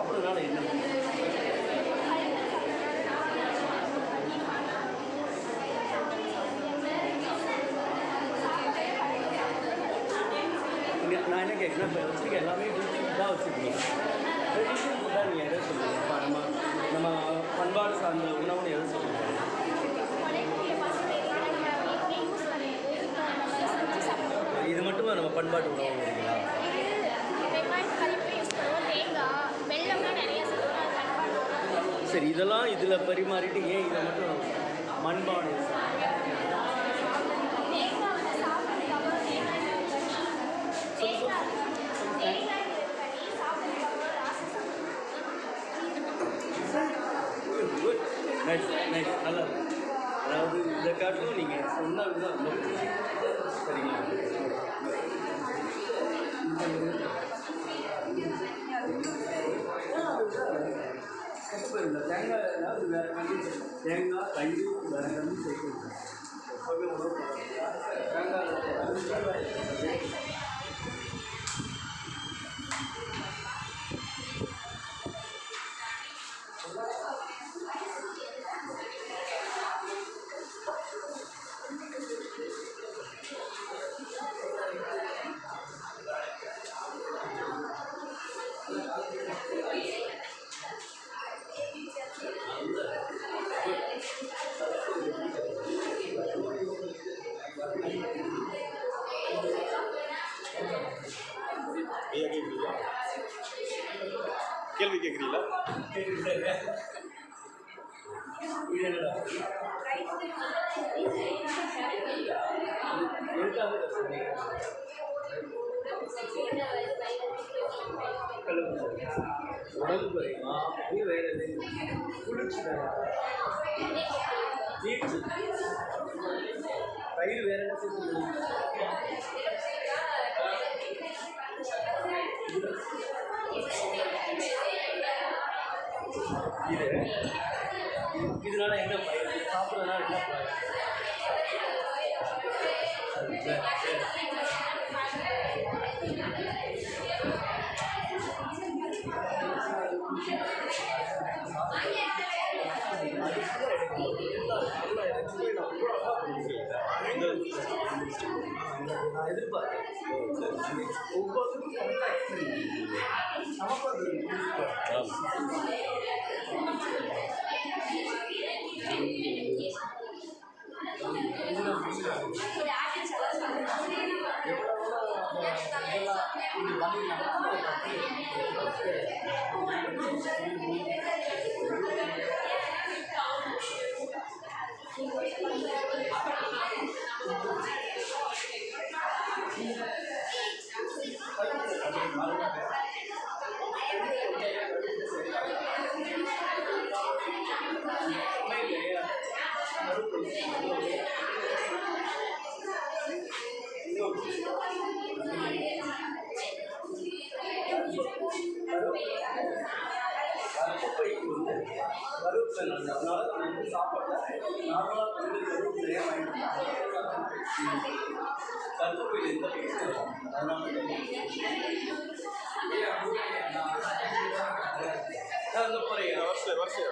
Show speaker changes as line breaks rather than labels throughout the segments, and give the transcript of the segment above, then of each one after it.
சாப்பிட்றதுனால என்ன இங்கே நான் என்ன கேட்குறேன் இப்போ வச்சுருக்க எல்லாமே இதாக வச்சுருக்கீங்க ட்ரெடிஷ்னல் ஃபுட்டாக நீங்கள் எதை சொல்லுவீங்க இப்போ நம்ம நம்ம பண்பாடு சார்ந்த உணவுன்னு எதை சொல்லுவீங்க இது மட்டும் நம்ம பண்பாட்டு உணவு இல்லைங்களா சரி இதெல்லாம் இதில் பரிமாறிட்டு ஏன் இதை மட்டும் மண்பானை குட் நைஸ் நைஸ் நல்லா இருக்கு. அதாவது இதை காட்டிலும் நீங்கள் சொன்ன விதம் ரொம்ப பிடிக்கும். சரிங்களா இப்போ இந்த தேங்காய் ஏதாவது வேறு கண்டி தேங்காய் தயிர் வேறு கண்டி சேர்க்கணும் எப்போவுமே உணவு தேங்காய்
ஐயா கேட்குறீங்களா கேள்வி கேட்குறீங்களா
இது என்னடா எதுக்காக இதை சொன்னீங்க? உடம்பு குறையுமா இது வேற எது குளிர்ச்சி வேற ஜீப்ஸு தயிர் வேற என்ன சேர்த்து இது இதனால என்ன பயன் சாப்பிட்றதுனால என்ன பயன் சரி, சரி. நான் எதிர்பார்த்தேன் ஒவ்வொருத்தருக்கும் கரெக்டாக எக்ஸ்பிளைன் நமக்கு அது குப்பைக்கு வந்து கருவேப்பிலை நல்லது அதனால நான் வந்து சாப்பாட்டில் நார்மலாக வந்து கருவேப்பிலையே வாங்கிட்டு கருவேப்பிலை எந்த டேஸ்ட் வரும் அதனால அந்த போகிறீங்க
வரிசை வரிசையா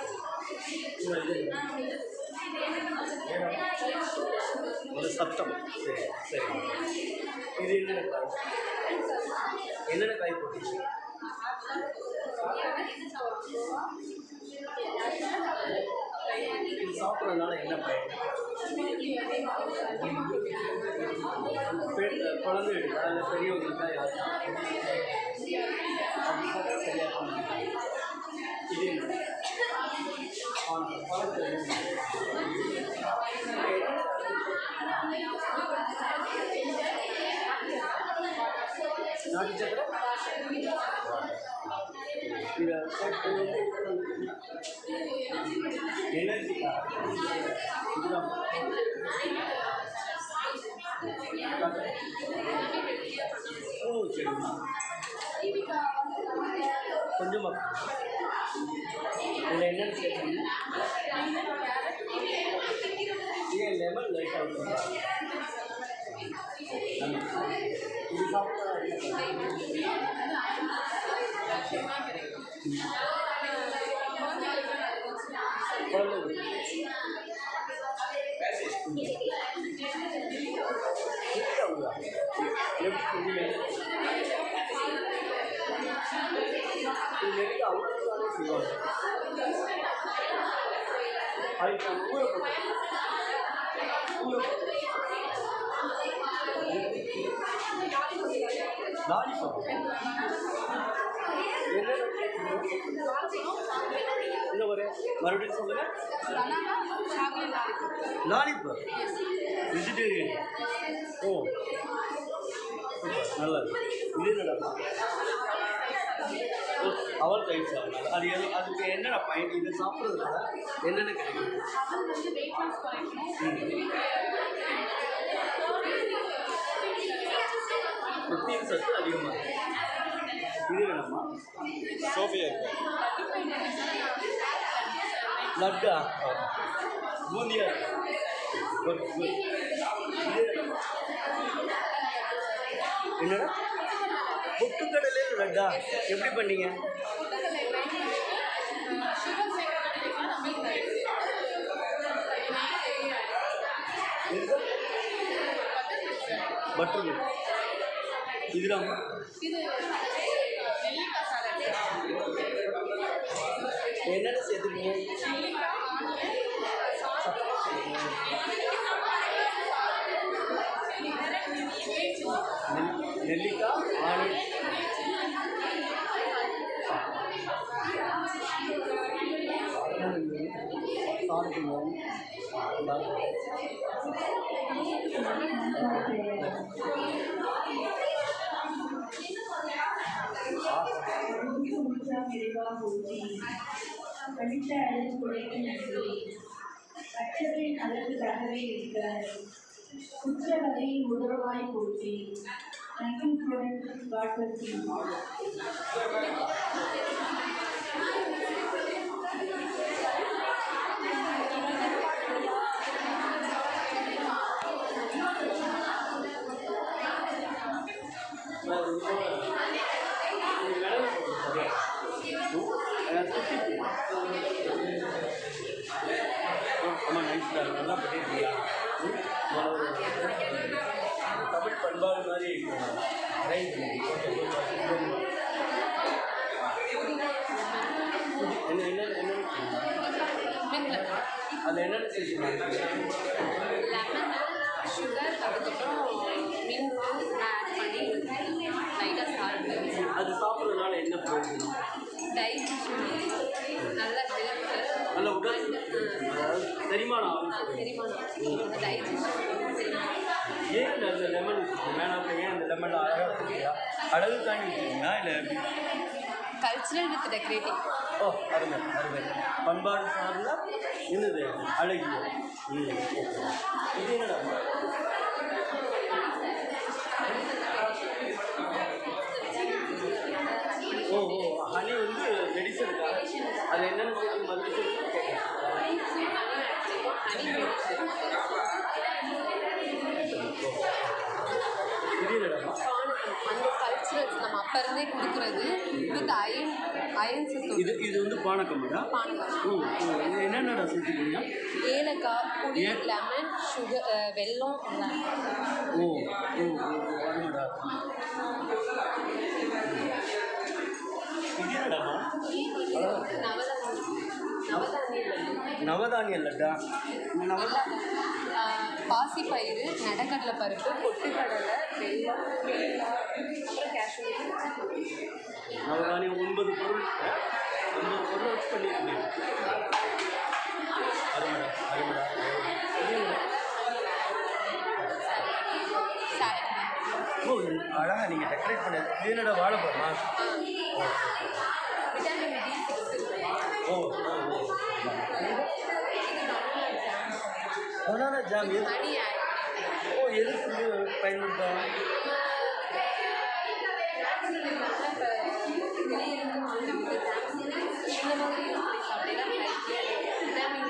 ஒரு சப்தம் சரி சரி இது என்னென்ன காய் என்னென்ன காய் போட்டீங்க இது சாப்பிட்றதுனால என்ன பயன் பெ- குழந்தைகளுக்கு அதாவது பெரியவங்களுக்கா யாருக்கா? அப்படி சாப்பிட்டா சரியா இருக்கும். இது என்ன? ஆ, பழத்துல என்ன? நாட்டு சக்கரை இதை போட்டு வந்து எனர்ஜி இதுதான் ஓ சரிம்மா கொஞ்சமாக இதில் என்னென்னு சேர்க்கணும் ஏன் லெமன் லைட் ஆகும் இது சாப்பிட்டா என்ன பண்ணும்? குழந்தை லாலிபாப் என்ன ஒரு மறுபடியும் சொல்லுங்க லாலிபாப் வெஜிடேரியன் ஓ நல்லது இது என்னடா ஓ அவல் ரைஸ் ஆகும் அது எது அதுக்கு என்னடா பயன் இது சாப்பிட்றதுனால என்னென்ன கிடைக்கும் புரோட்டீன் சத்து அதிகமாக இது வேணாமா
சோஃபியா இருக்கு
லட்டா பூந்தியா குட் குட் என்னடா பொட்டுக்கடலையில் லட்டா எப்படி பண்ணீங்க பட்டர் இதுதான் என்னென்ன சேர்த்துருக்கீங்க நெல்- நெல்லிக்காய் ஆணி
படித்த அழகு குறைக்கு நன்றி அச்சத்தின் அழகுக்காகவே இருக்கிறார் குற்றவரை முதல்வாய் போற்றி நகைப்புடன் காட்டுவதற்கு
ஆமாம் நைஸ் நல்லா பண்ணியிருக்கியா தமிழ் பண்பாடு மாதிரி அரேஞ்ச் என்ன என்ன என்னென்ன அது என்னென்ன சேர்த்துக்கலாம்
லெமன் சுகர் அதுக்கப்புறம் மின்ட் ஆட் பண்ணி லைட்டாக சால்ட்
அது சாப்பிட்றதுனால என்ன பிரயோஜனம்
டைஜஷன் நல்ல ஹெல்த்து
நல்ல உடல் அதாவது செரிமானம் ஆகும் சொல்லுங்க.
செரிமானம் டைஜஷன்
ஏன் இந்த அந்த லெமன் வச்சுருக்கீங்க வேணாம் ஏன் அந்த லெமனில் அழகாக வச்சுருக்கீங்களா அழகுக்காண்டி வச்சுருக்கீங்களா இல்லை எப்படி
கல்ச்சுரல் வித் டெக்கரேட்டிவ்
ஓ அருமை அருமை பண்பாடு சார்ந்த என்னது அழகிய ம் ஓகே இது என்னடா ஓ ஓ ஹனி வந்து மெடிசனுக்காக அது என்னென்ன சேர்த்து மருந்து சேர்த்து இது என்னடா
அந்த கல்ச்சுரல்ஸ் நம்ம அப்போ இருந்தே கொடுக்குறது வித் அயன் அயன் சத்து
இது இது வந்து பானக்கம்டா
பானகம்
ம் ம். இது என்னென்னடா சேர்த்துக்கீங்க
ஏலக்காய் புளி
ஏ-
லெமன் சுகர் வெல்லம் எல்லாம்
ஓ ஓ ஓ அருமைடா இது என்னடாமா
நவதானியம் நவதானியம்
நவதானிய லட்டா இந்த நவதா
பாசிப்பயிறு நடக்கடலை பருப்பு பொட்டுக்கடலை வெல்லம் தேங்காய், அப்புறம் கேஷ்யூ
நவதானியம் ஒன்பது பொருள் அஹ், ஒன்பது பொருள் வச்சு பண்ணியிருக்கீங்க அருமைடா அருமைடா இது என்னடா? ஓ இது அழகா நீங்கள் டெக்கரேட் பண்ணது இது என்னடா வாழைப்பழமா
விட்டமின் டி சிக்ஸ்
ஓ ஓ ஓ பனானா ஜாம் எது
மணி ஆட்
ஓ எதுக்கு வந்து பயன்படுத்தும்
இந்த மாதிரி அப்படிலாம் விட்டமின்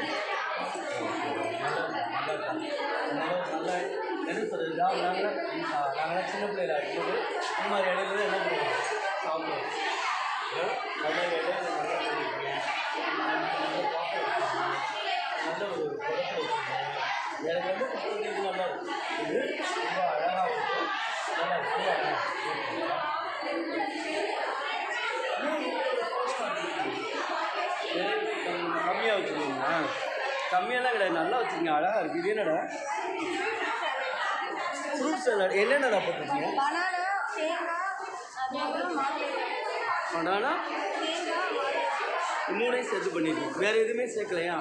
நல்லா என்ன சொல்கிறது நாங்கள் நாங்களாம் சின்ன பிள்ளைகளா இருக்கும்போது இந்த மாதிரி இடத்துல என்ன பண்ணுவோம் சாப்பிடுவோம் ஆ? நல்லா இடம் என்னென்ன கடை நல்லா வச்சுருங்க அழகாக இருக்குது இது என்னடா ஃப்ரூட் சலாட் என்னென்னடா போட்டிருக்கீங்க
பனானா தேங்காய் அதுக்கப்புறம் மாதுளை
பனானா
தேங்காய் மாதுளை
மூணையும் சேர்த்து பண்ணியிருக்கோம் வேறு எதுவுமே சேர்க்கலையா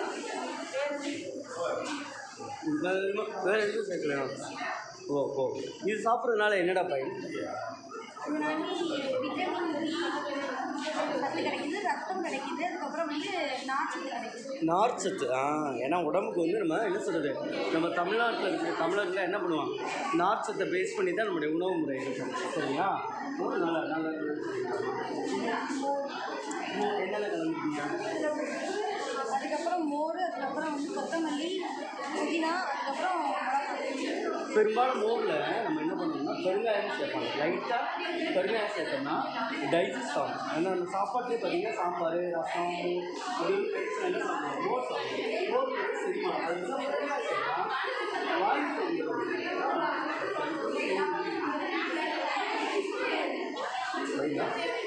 வேறு எதுவும் வேறு எதுவும் சேர்க்கலையா ஓ ஓ இது சாப்பிட்றதுனால என்னடா பயன்
இது வந்து விட்டமின் டி சத்து கிடைக்குது ரத்தம் கிடைக்குது அதுக்கப்புறம் வந்து நார்ச்சத்து கிடைக்குது
நார்ச்சத்து ஆ ஏன்னா உடம்புக்கு வந்து நம்ம என்ன சொல்கிறது நம்ம தமிழ்நாட்டில் இருக்கிற தமிழர்கள் என்ன பண்ணுவாங்க நார்ச்சத்தை பேஸ் பண்ணி தான் நம்முடைய உணவு முறை இருக்கும் சரிங்களா ஓ, நல்லா நல்லா என்னென்ன கலந்துருக்கீங்க
அதுக்கப்புறம் மோர் அதுக்கப்புறம் வந்து கொத்தமல்லி புதினா அதுக்கப்புறம் மிளகாய்.
பெரும்பாலும் மோரில் நம்ம என்ன பண்ணுவோம்னா பெருங்காயம் சேர்ப்பாங்க லைட்டாக பெருங்காயம் சேர்த்தோம்னா டைஜஸ்ட் ஆகும் ஏன்னா நம்ம சாப்பாட்டே பார்த்தீங்கன்னா சாம்பார் ரசம் அப்படின்னு என்ன சாப்பிடுவோம் மோர் சாப்பிடுவோம் மோர் வந்து செரிமானம் அது வந்து பெருங்காயம் சேர்த்தா வாயு சரிங்களா?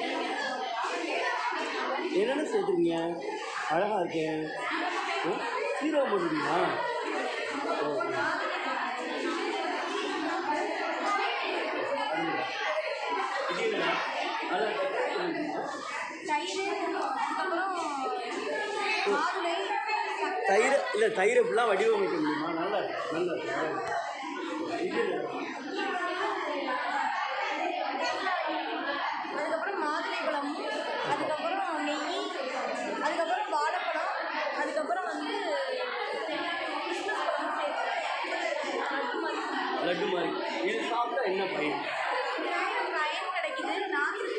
என்னென்ன சேர்த்துருங்க அழகாக இருக்கேன் ஹீரோ போட்டுருக்கீங்களா ஓகே இது என்ன? அதான்
தயிர் அதுக்கப்புறம் மாதுளை சர்க்கரை
தயிர் இல்லை தயிரை ஃபுல்லாக வடிவமைக்க முடியுமா நல்லா இருக்கு, நல்லா இருக்கு, நல்லா இருக்கு. இது என்ன?
அதுக்கப்புறம் மாதுளை பழம் அதுக்கப்புறம் நெய் அதுக்கப்புறம் வாழைப்பழம் அதுக்கப்புறம் வந்து கிறிஸ்மஸ் பழம் சேர்த்து
லட்டு மாதிரி இது சாப்பிட்டா என்ன பயன்
அயன் கிடைக்குது நார்ச்சத்து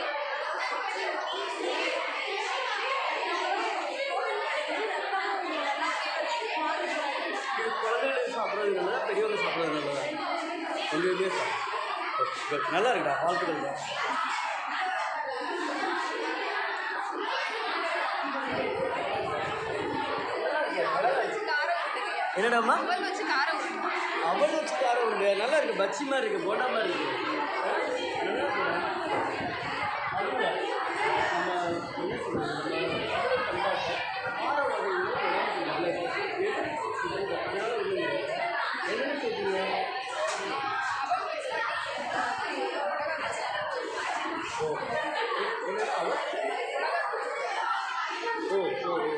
இது குழந்தைகளுக்கு சாப்பிட்றது நல்லதா பெரியவங்க சாப்பிட்றது நல்லதா ரெண்டு பேருமே சாப்பிடும் நல்லா இருக்குடா வாழ்த்துக்கள் தான்
காரம் உருண்டைங்க
என்னடாம்மா
அவல் வச்சு காரம் உருண்டை
அவள் வச்சு காரம் உண்டு நல்லா இருக்கு பச்சி மாதிரி இருக்கு போட்டா மாதிரி இருக்கு நல்லா இருக்குடா. அதுல நம்ம என்ன சொல்றது நம்ம தமிழ் பண்பாட்டை ஆற வகையில் உடம்புக்கு நல்லது. எது? அதனால ஒண்ணும் இல்லை. என்னென்ன சொல்றீங்க ஓ என்ன அவள் ஓ ஓ ஓ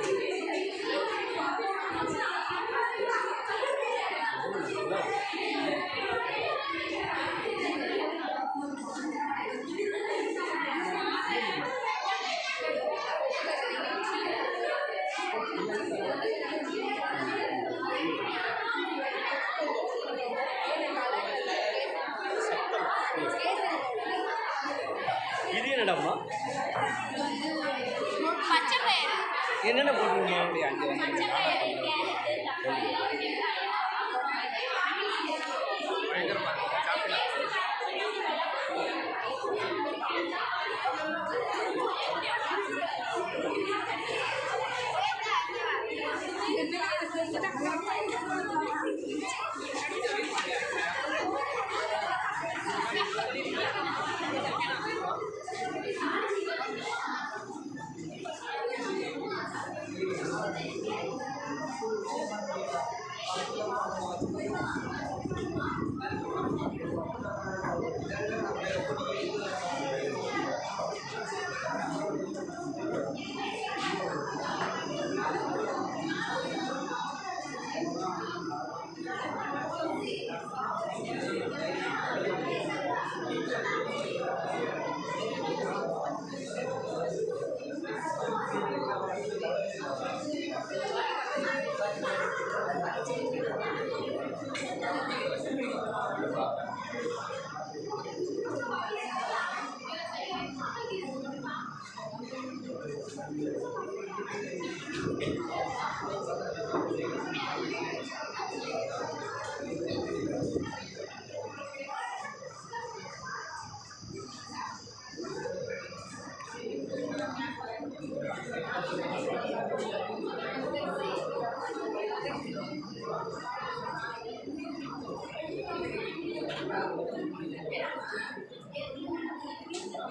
இது என்னடாம்மா
பச்சை பயிறு
என்னென்ன போடுறீங்க
பச்சை பயிறு கேரட்டு
ஆ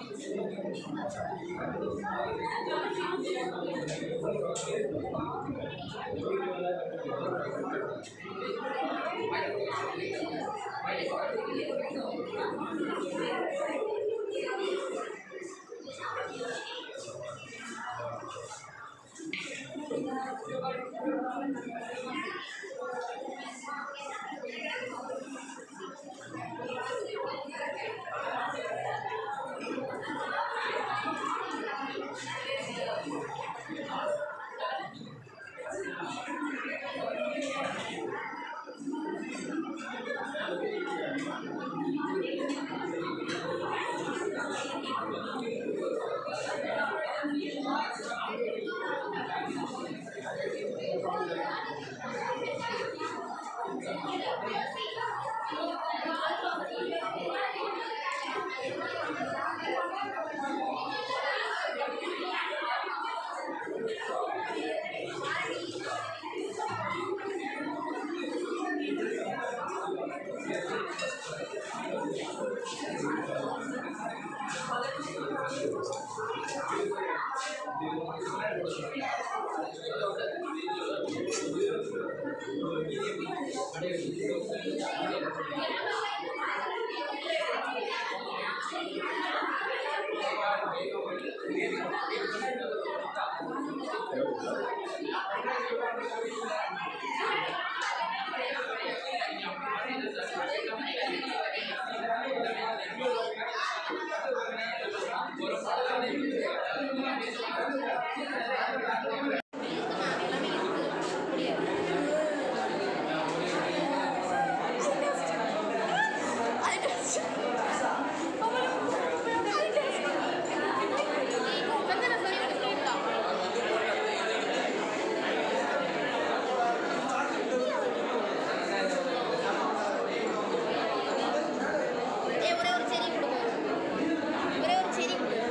ஏய், ஒரே ஒரு செடி கொடுங்க ஒரே ஒரு செடி கொடுங்க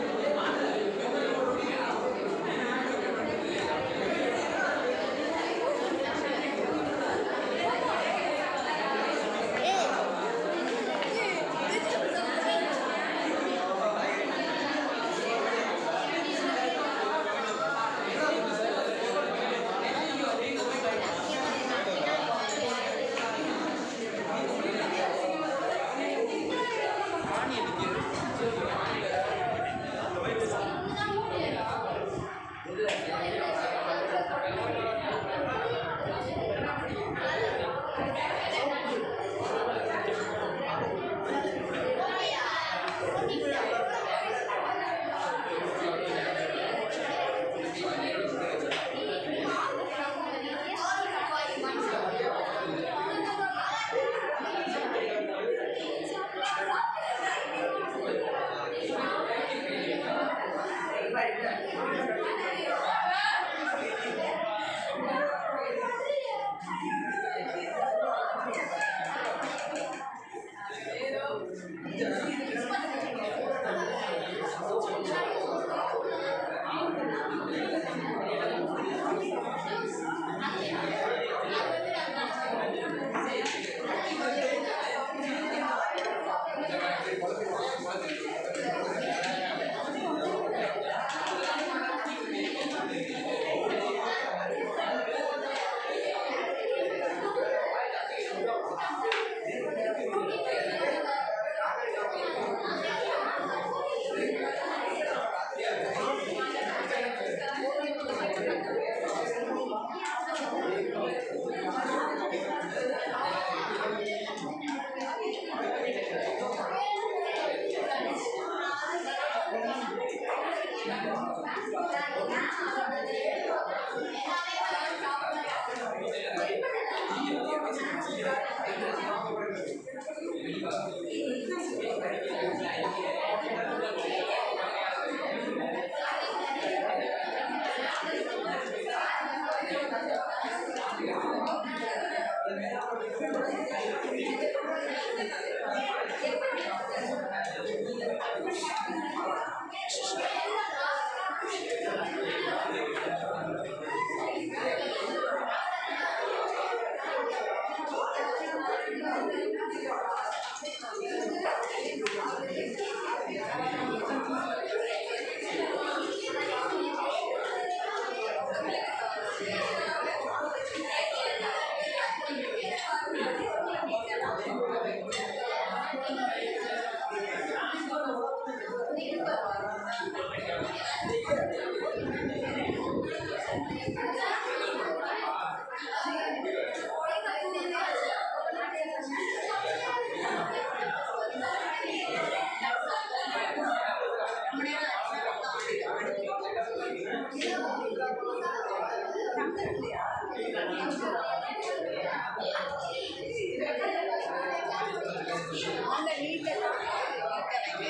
Thank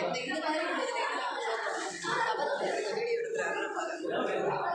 இந்த மாதிரி உள்ளதுல வீடியோ எடுக்கிறாங்க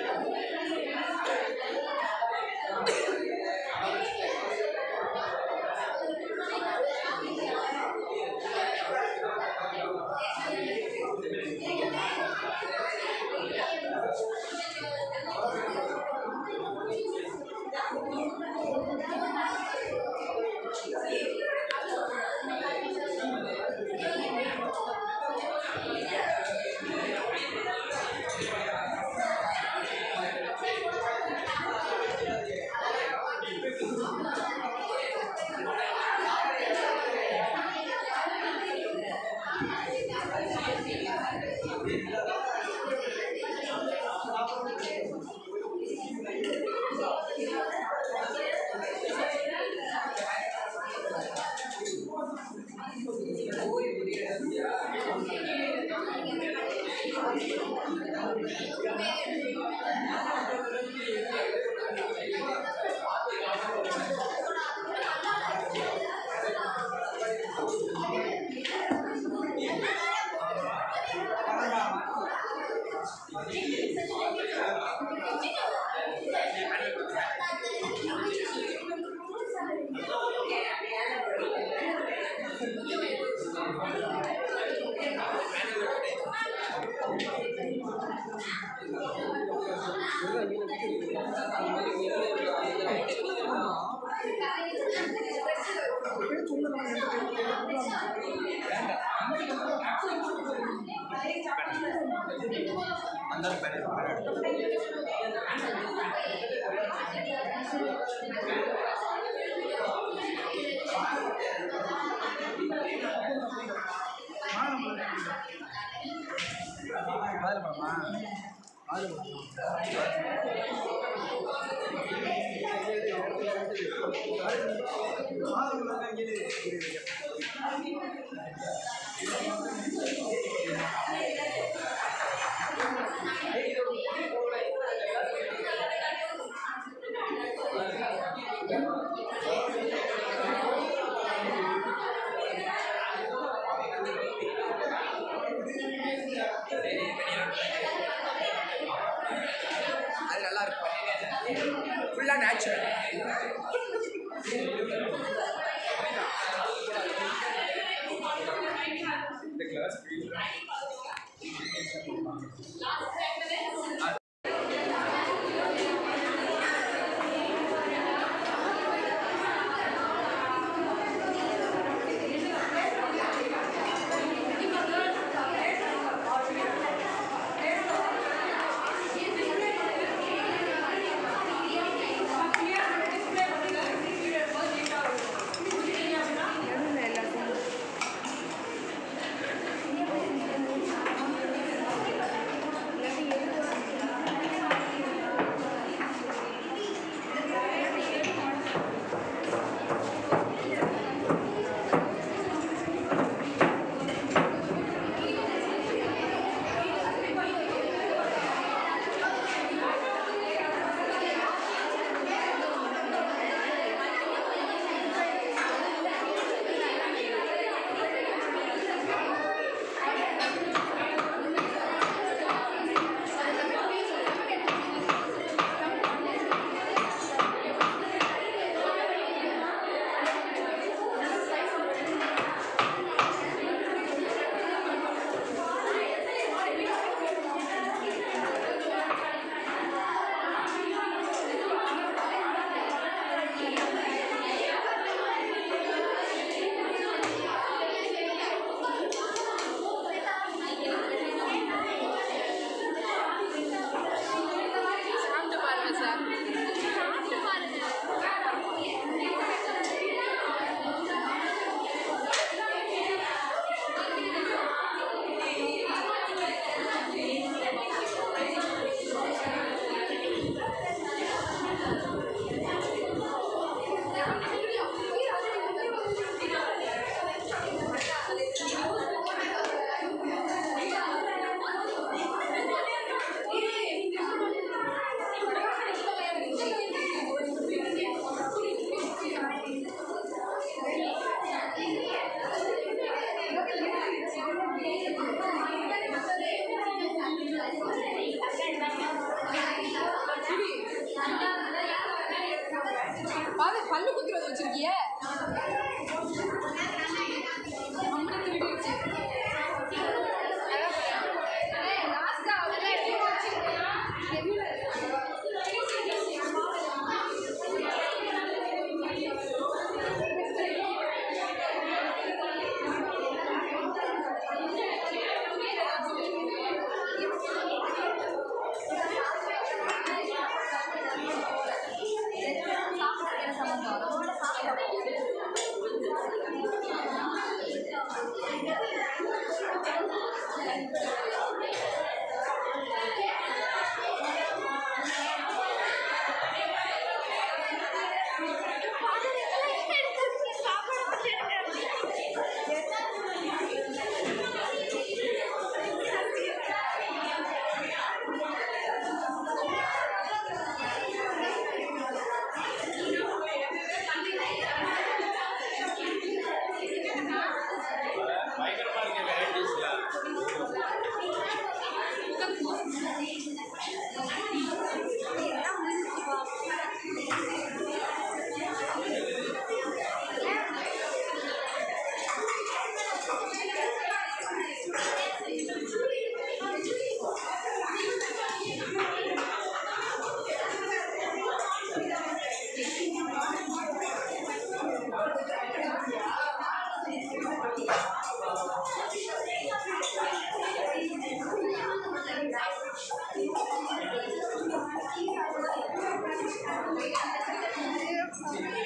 அது நல்லா இருக்கும் ஃபுல்லாக நேச்சுரல்
நடுவில் எல்லாத்தையும் இது